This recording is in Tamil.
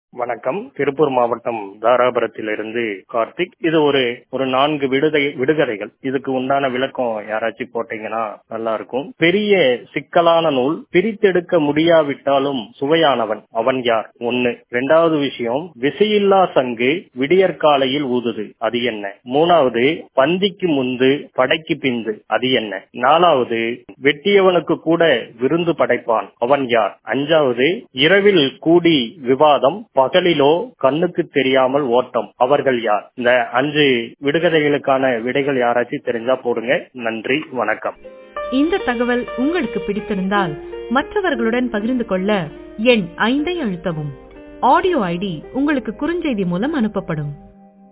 வணக்கம் திருப்பூர் மாவட்டம் தாராபுரத்திலிருந்து கார்த்திக் இது ஒரு ஒரு நான்கு விடுதை விடுகதைகள் இதுக்கு உண்டான விளக்கம் யாராச்சும் போட்டீங்கன்னா நல்லா இருக்கும் பெரிய சிக்கலான நூல் பிரித்தெடுக்க முடியாவிட்டாலும் சுவையானவன் அவன் யார் ஒன்னு ரெண்டாவது விஷயம் விசையில்லா சங்கு விடியற்காலையில் ஊதுது அது என்ன மூணாவது பந்திக்கு முந்து படைக்கு பிந்து அது என்ன நாலாவது வெட்டியவனுக்கு கூட விருந்து படைப்பான் அவன் யார் அஞ்சாவது இரவில் கூடி விவாதம் பகலிலோ கண்ணுக்கு தெரியாமல் ஓட்டம் அவர்கள் யார் இந்த அஞ்சு விடுகதைகளுக்கான விடைகள் யாராச்சும் தெரிஞ்சா போடுங்க நன்றி வணக்கம் இந்த தகவல் உங்களுக்கு பிடித்திருந்தால் மற்றவர்களுடன் பகிர்ந்து கொள்ள எண் ஐந்தை அழுத்தவும் ஆடியோ ஐடி உங்களுக்கு குறுஞ்செய்தி மூலம் அனுப்பப்படும்